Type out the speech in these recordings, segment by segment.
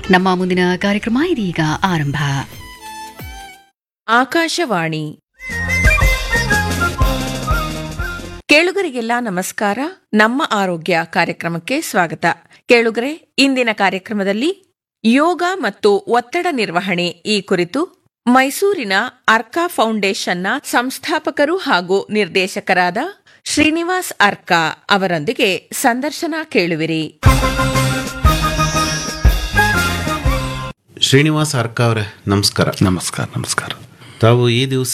ನಮ್ಮ ಮುಂದಿನ ಕಾರ್ಯಕ್ರಮ ಇದೀಗ ಆರಂಭ ಆಕಾಶವಾಣಿ ಕೇಳುಗರಿಗೆಲ್ಲ ನಮಸ್ಕಾರ ನಮ್ಮ ಆರೋಗ್ಯ ಕಾರ್ಯಕ್ರಮಕ್ಕೆ ಸ್ವಾಗತ ಕೇಳುಗರೆ ಇಂದಿನ ಕಾರ್ಯಕ್ರಮದಲ್ಲಿ ಯೋಗ ಮತ್ತು ಒತ್ತಡ ನಿರ್ವಹಣೆ ಈ ಕುರಿತು ಮೈಸೂರಿನ ಅರ್ಕಾ ಫೌಂಡೇಶನ್ನ ಸಂಸ್ಥಾಪಕರು ಹಾಗೂ ನಿರ್ದೇಶಕರಾದ ಶ್ರೀನಿವಾಸ್ ಅರ್ಕಾ ಅವರೊಂದಿಗೆ ಸಂದರ್ಶನ ಕೇಳುವಿರಿ ಶ್ರೀನಿವಾಸ ಅರ್ಕ ಅವರೇ ನಮಸ್ಕಾರ ನಮಸ್ಕಾರ ನಮಸ್ಕಾರ ತಾವು ಈ ದಿವಸ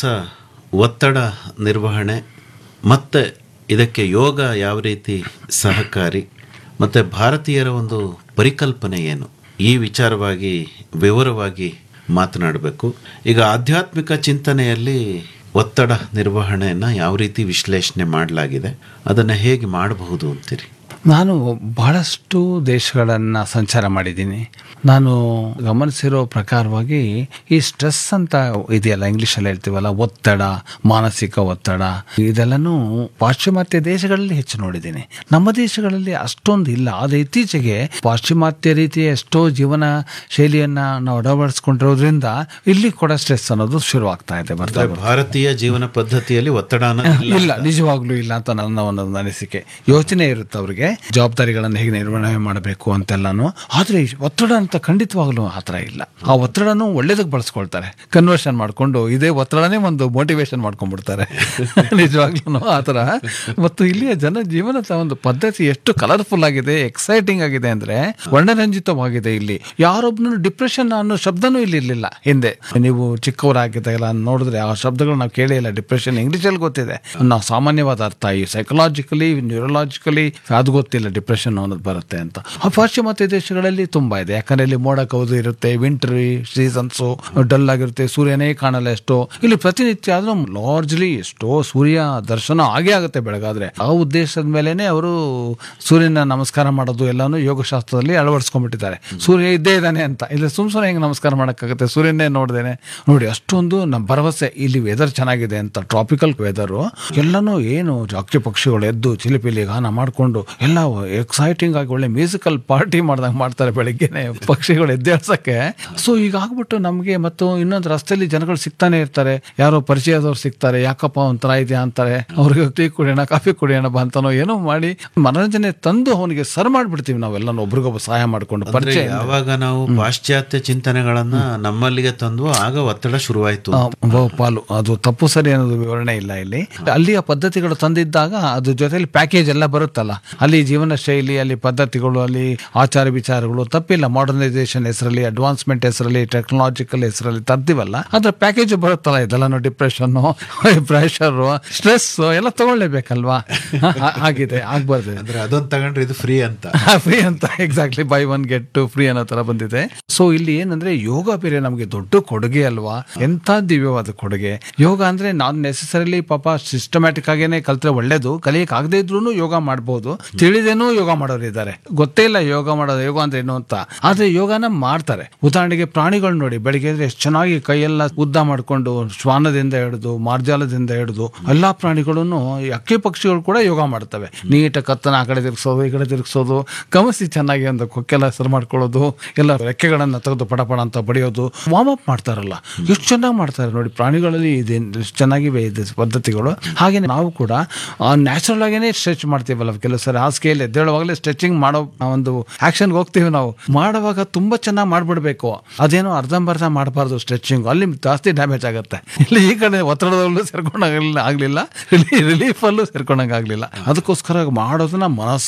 ಒತ್ತಡ ನಿರ್ವಹಣೆ ಮತ್ತು ಇದಕ್ಕೆ ಯೋಗ ಯಾವ ರೀತಿ ಸಹಕಾರಿ ಮತ್ತು ಭಾರತೀಯರ ಒಂದು ಪರಿಕಲ್ಪನೆ ಏನು ಈ ವಿಚಾರವಾಗಿ ವಿವರವಾಗಿ ಮಾತನಾಡಬೇಕು ಈಗ ಆಧ್ಯಾತ್ಮಿಕ ಚಿಂತನೆಯಲ್ಲಿ ಒತ್ತಡ ನಿರ್ವಹಣೆಯನ್ನು ಯಾವ ರೀತಿ ವಿಶ್ಲೇಷಣೆ ಮಾಡಲಾಗಿದೆ ಅದನ್ನು ಹೇಗೆ ಮಾಡಬಹುದು ಅಂತೀರಿ ನಾನು ಬಹಳಷ್ಟು ದೇಶಗಳನ್ನು ಸಂಚಾರ ಮಾಡಿದ್ದೀನಿ ನಾನು ಗಮನಿಸಿರೋ ಪ್ರಕಾರವಾಗಿ ಈ ಸ್ಟ್ರೆಸ್ ಅಂತ ಇದೆಯಲ್ಲ ಇಂಗ್ಲೀಷಲ್ಲಿ ಹೇಳ್ತೀವಲ್ಲ ಒತ್ತಡ ಮಾನಸಿಕ ಒತ್ತಡ ಇದೆಲ್ಲನೂ ಪಾಶ್ಚಿಮಾತ್ಯ ದೇಶಗಳಲ್ಲಿ ಹೆಚ್ಚು ನೋಡಿದ್ದೀನಿ ನಮ್ಮ ದೇಶಗಳಲ್ಲಿ ಅಷ್ಟೊಂದು ಇಲ್ಲ ಆದರೆ ಇತ್ತೀಚೆಗೆ ಪಾಶ್ಚಿಮಾತ್ಯ ರೀತಿಯ ಎಷ್ಟೋ ಜೀವನ ಶೈಲಿಯನ್ನು ನಾವು ಅಳವಡಿಸ್ಕೊಂಡಿರೋದ್ರಿಂದ ಇಲ್ಲಿ ಕೂಡ ಸ್ಟ್ರೆಸ್ ಅನ್ನೋದು ಶುರುವಾಗ್ತಾ ಇದೆ ಬರ್ತಾ ಅಂದ್ರೆ ಭಾರತೀಯ ಜೀವನ ಪದ್ಧತಿಯಲ್ಲಿ ಒತ್ತಡ ಅನ್ನೋದು ಇಲ್ಲ. ಇಲ್ಲ ನಿಜವಾಗ್ಲೂ ಇಲ್ಲ ಅಂತ ನನ್ನ ಒಂದು ಅನಿಸಿಕೆ ಯೋಚನೆ ಇರುತ್ತೆ ಅವ್ರಿಗೆ ಜವಾಬ್ದಾರಿಗಳನ್ನು ಹೇಗೆ ನಿರ್ವಹಣೆ ಮಾಡಬೇಕು ಅಂತೆಲ್ಲಾನು ಆದ್ರೆ ಈ ಒತ್ತಡ ಅಂತ ಖಂಡಿತವಾಗ್ಲೂ ಆ ಥರ ಇಲ್ಲ ಆ ಒತ್ತಡನೂ ಒಳ್ಳೇದಕ್ಕೆ ಬಳಸ್ಕೊಳ್ತಾರೆ ಕನ್ವರ್ಷನ್ ಮಾಡ್ಕೊಂಡು ಇದೇ ಒತ್ತಡನೇ ಒಂದು ಮೋಟಿವೇಶನ್ ಮಾಡ್ಕೊಂಡ್ಬಿಡ್ತಾರೆ ನಿಜವಾಗ್ಲೂ ಆ ಥರ ಮತ್ತು ಇಲ್ಲಿಯ ಜನ ಜೀವನದ ಒಂದು ಪದ್ಧತಿ ಎಷ್ಟು ಕಲರ್ಫುಲ್ ಆಗಿದೆ ಎಕ್ಸೈಟಿಂಗ್ ಆಗಿದೆ ಅಂದ್ರೆ ವರ್ಣರಂಜಿತವಾಗಿದೆ ಇಲ್ಲಿ ಯಾರೊಬ್ಬನು ಡಿಪ್ರೆಷನ್ ಅನ್ನೋ ಶಬ್ದನೂ ಇಲ್ಲಿ ಇರಲಿಲ್ಲ ಹಿಂದೆ ನೀವು ಚಿಕ್ಕವರಾಗಿದ್ದಾಗೆಲ್ಲ ನೋಡಿದ್ರೆ ಆ ಶಬ್ದಗಳು ನಾವು ಕೇಳೇ ಇಲ್ಲ ಡಿಪ್ರೆಷನ್ ಇಂಗ್ಲೀಷಲ್ಲಿ ಗೊತ್ತಿದೆ ನಾವು ಸಾಮಾನ್ಯವಾದ ಅರ್ಥ ಈ ಸೈಕಲಾಜಿಕಲಿ ನ್ಯೂರಲಾಜಿಕಲಿ ಅದು ಗೊತ್ತಿಲ್ಲ ಡಿಪ್ರೆಷನ್ ಅನ್ನೋದು ಬರುತ್ತೆ ಅಂತ ಆ ಪಾಶ್ಚಿಮಾತ್ಯ ದೇಶಗಳಲ್ಲಿ ತುಂಬಾ ಇದೆ ಯಾಕಂದ್ರೆ ಇಲ್ಲಿ ಮೋಡ ಕೌದು ಇರುತ್ತೆ ವಿಂಟರ್ ಸೀಸನ್ಸು ಡಲ್ ಆಗಿರುತ್ತೆ ಸೂರ್ಯನೇ ಕಾಣಲ್ಲ ಎಷ್ಟೋ ಇಲ್ಲಿ ಪ್ರತಿನಿತ್ಯ ಆದ್ರೂ ಲಾರ್ಜ್ಲಿ ಎಷ್ಟೋ ಸೂರ್ಯ ದರ್ಶನ ಆಗೇ ಆಗುತ್ತೆ ಬೆಳಗಾದ್ರೆ ಆ ಉದ್ದೇಶದ ಮೇಲೆನೆ ಅವರು ಸೂರ್ಯನ ನಮಸ್ಕಾರ ಮಾಡೋದು ಎಲ್ಲಾನು ಯೋಗಶಾಸ್ತ್ರದಲ್ಲಿ ಅಳವಡಿಸ್ಕೊಂಡ್ಬಿಟ್ಟಿದ್ದಾರೆ ಸೂರ್ಯ ಇದ್ದೇ ಇದ್ದಾನೆ ಅಂತ ಇಲ್ಲಿ ಸುಮ್ ಸುಮ್ಮನೆ ಹೆಂಗೆ ನಮಸ್ಕಾರ ಮಾಡೋಕ್ಕಾಗುತ್ತೆ ಸೂರ್ಯನೇ ನೋಡ್ದೇನೆ ನೋಡಿ ಅಷ್ಟೊಂದು ನಮ್ಮ ಭರವಸೆ ಇಲ್ಲಿ ವೆದರ್ ಚೆನ್ನಾಗಿದೆ ಅಂತ ಟ್ರಾಪಿಕಲ್ ವೆದರು ಎಲ್ಲನೂ ಏನು ಅಕ್ಕಿ ಪಕ್ಷಿಗಳು ಎದ್ದು ಚಿಲಿಪಿಲಿ ಗಾನ ಮಾಡಿಕೊಂಡು ಎಲ್ಲ ಎಕ್ಸೈಟಿಂಗ್ ಆಗಿ ಒಳ್ಳೆ ಮ್ಯೂಸಿಕಲ್ ಪಾರ್ಟಿ ಮಾಡ್ದಂಗೆ ಮಾಡ್ತಾರೆ ಬೆಳಿಗ್ಗೆನೆ ಪಕ್ಷಿಗಳು ಎದ್ದೇಳ್ಸಕ್ಕೆ ಸೊ ಈಗ ಆಗ್ಬಿಟ್ಟು ನಮಗೆ ಮತ್ತು ಇನ್ನೊಂದು ರಸ್ತೆಯಲ್ಲಿ ಜನಗಳು ಸಿಗ್ತಾನೆ ಇರ್ತಾರೆ ಯಾರೋ ಪರಿಚಯದವ್ರು ಸಿಗ್ತಾರೆ ಯಾಕಪ್ಪ ಒಂಥರ ಇದೆಯಾ ಅಂತಾರೆ ಅವ್ರಿಗೆ ಟೀ ಕುಡಿಯೋಣ ಕಾಫಿ ಕುಡಿಯೋಣ ಬಾ ಅಂತಾನೋ ಏನೋ ಮಾಡಿ ಮನೋರಂಜನೆ ತಂದು ಅವನಿಗೆ ಸರ್ ಮಾಡ್ಬಿಡ್ತೀವಿ ನಾವೆಲ್ಲ ಒಬ್ರಿಗೊಬ್ಬ ಸಹಾಯ ಮಾಡ್ಕೊಂಡು ಅಂದ್ರೆ ಪರಿಚಯ ಯಾವಾಗ ನಾವು ಪಾಶ್ಚಾತ್ಯ ಚಿಂತನೆಗಳನ್ನ ನಮ್ಮಲ್ಲಿಗೆ ತಂದು ಆಗ ಒತ್ತಡ ಶುರುವಾಯಿತು ಆ, ಬಹು ಪಾಲು ಅದು ತಪ್ಪು ಸರಿ ಅನ್ನೋದು ವಿವರಣೆ ಇಲ್ಲ ಇಲ್ಲಿ ಅಲ್ಲಿಯ ಪದ್ಧತಿಗಳು ತಂದಿದ್ದಾಗ ಅದ್ರ ಜೊತೆಲಿ ಪ್ಯಾಕೇಜ್ ಎಲ್ಲ ಬರುತ್ತಲ್ಲ ಅಲ್ಲಿ ಜೀವನ ಶೈಲಿ ಅಲ್ಲಿ ಪದ್ಧತಿಗಳು ಅಲ್ಲಿ ಆಚಾರ ವಿಚಾರಗಳು ತಪ್ಪಿಲ್ಲ ಮಾಡರ್ನೈಸೇಷನ್ ಹೆಸರಲ್ಲಿ ಅಡ್ವಾನ್ಸ್ಮೆಂಟ್ ಹೆಸರಲ್ಲಿ ಟೆಕ್ನಾಲಜಿಕಲ್ ಹೆಸರಲ್ಲಿ ತರ್ತೀವಲ್ಲ ಅದ್ರ ಪ್ಯಾಕೇಜ್ ಬರುತ್ತಲ್ಲ ಇದೆಲ್ಲ ಡಿಪ್ರೆಷನ್ ಪ್ರೆಷರ್ ಸ್ಟ್ರೆಸ್ ಎಲ್ಲ ತಗೊಳ್ಳೇಬೇಕಲ್ವಾ ಹಾ- ಆಗಿದೆ ಆಗ್ಬಾರ್ದು ಅಂದ್ರೆ ಅದೊಂದು ತಗೊಂಡ್ರೆ ಇದು ಫ್ರೀ ಅಂತ ಫ್ರೀ ಅಂತ exactly buy one get two free ಅನ್ನೋ ತರ ಬಂದಿದೆ ಸೊ ಇಲ್ಲಿ ಏನಂದ್ರೆ ಯೋಗ ಬೇರೆ ನಮಗೆ ದೊಡ್ಡ ಕೊಡುಗೆ ಅಲ್ವಾ ಎಂತ ದಿವ್ಯವಾದ ಕೊಡುಗೆ ಯೋಗ ಅಂದ್ರೆ ನಾನ್ ನೆಸೆಸರಿಲಿ ಪಾಪ ಸಿಸ್ಟಮ್ಯಾಟಿಕ್ ಆಗೇನೆ ಕಲ್ತ್ರೆ ಒಳ್ಳೇದು ಕಲಿಯಕ್ ಆಗದೆ ಇದ್ರೂ ಯೋಗ ಮಾಡ್ಬೋದು ತಿಳಿದೇನೂ ಯೋಗ ಮಾಡೋರು ಇದ್ದಾರೆ ಗೊತ್ತೇ ಇಲ್ಲ ಯೋಗ ಮಾಡೋದು ಯೋಗ ಅಂದ್ರೆ ಏನು ಅಂತ ಆದ್ರೆ ಯೋಗನ ಮಾಡ್ತಾರೆ ಉದಾಹರಣೆಗೆ ಪ್ರಾಣಿಗಳು ನೋಡಿ ಬೆಳಿಗ್ಗೆ ಎದ್ರೆ ಎಷ್ಟು ಚೆನ್ನಾಗಿ ಕೈಯೆಲ್ಲ ಉದ್ದ ಮಾಡ್ಕೊಂಡು ಶ್ವಾನದಿಂದ ಹಿಡಿದು ಮಾರ್ಜಾಲದಿಂದ ಹಿಡಿದು ಎಲ್ಲಾ ಪ್ರಾಣಿಗಳನ್ನು ಈ ಅಕ್ಕಿ ಪಕ್ಷಿಗಳು ಕೂಡ ಯೋಗ ಮಾಡ್ತವೆ ನೀಟ ಕತ್ತನ ಆ ಕಡೆ ತಿರ್ಗಿಸೋದು ಈ ಕಡೆ ತಿರ್ಗಿಸೋದು ಗಮನಿಸಿ ಚೆನ್ನಾಗಿ ಒಂದು ಕೊಕ್ಕೆಲ್ಲ ಹೆಸರು ಮಾಡ್ಕೊಳ್ಳೋದು ಎಲ್ಲ ರೆಕ್ಕೆಗಳನ್ನ ತೆಗೆದು ಪಡ ಪಡ ಅಂತ ಬಡಿಯೋದು ವಾರ್ಮ್ ಅಪ್ ಮಾಡ್ತಾರಲ್ಲ ಎಷ್ಟು ಚೆನ್ನಾಗಿ ಮಾಡ್ತಾರೆ ನೋಡಿ ಪ್ರಾಣಿಗಳಲ್ಲಿ ಇದೆ ಎಷ್ಟು ಚೆನ್ನಾಗಿವೆ ಇದೆ ಪದ್ಧತಿಗಳು ಹಾಗೆ ನಾವು ಕೂಡ ನ್ಯಾಚುರಲ್ ಆಗೇನೆ ಸ್ಟ್ರೆಚ್ ಮಾಡ್ತೀವಲ್ಲ ಕೆಲವು ಸರಿ ಹಾಸಿಗೆಯಲ್ಲಿ ಎದ್ದೇಳುವಾಗಲೇ ಸ್ಟ್ರೆಚಿಂಗ್ ಮಾಡೋ ಆ ಒಂದು ಆಕ್ಷನ್ಗೆ ಹೋಗ್ತೀವಿ ನಾವು ಮಾಡುವಾಗ ತುಂಬಾ ಚೆನ್ನಾಗಿ ಮಾಡ್ಬಿಡ್ಬೇಕು ಅದೇನೋ ಅರ್ಧಂಬರ್ಧ ಮಾಡಬಾರ್ದು ಸ್ಟ್ರೆಚಿಂಗ್ ಅಲ್ಲಿ ಜಾಸ್ತಿ ಡ್ಯಾಮೇಜ್ ಆಗುತ್ತೆ ಇಲ್ಲಿ ಈ ಕಡೆ ಒತ್ತಡದಲ್ಲೂ ಸೇರ್ಕೊಂಡಾಗಲಿಲ್ಲ ಆಗ್ಲಿಲ್ಲ ರಿಲೀಫ್ ಅಲ್ಲೂ ಸೇರ್ಕೊಂಡಂಗೆ ಆಗ್ಲಿಲ್ಲ ಅದಕ್ಕೋಸ್ಕರ ಮಾಡೋದನ್ನ ಮನಸ್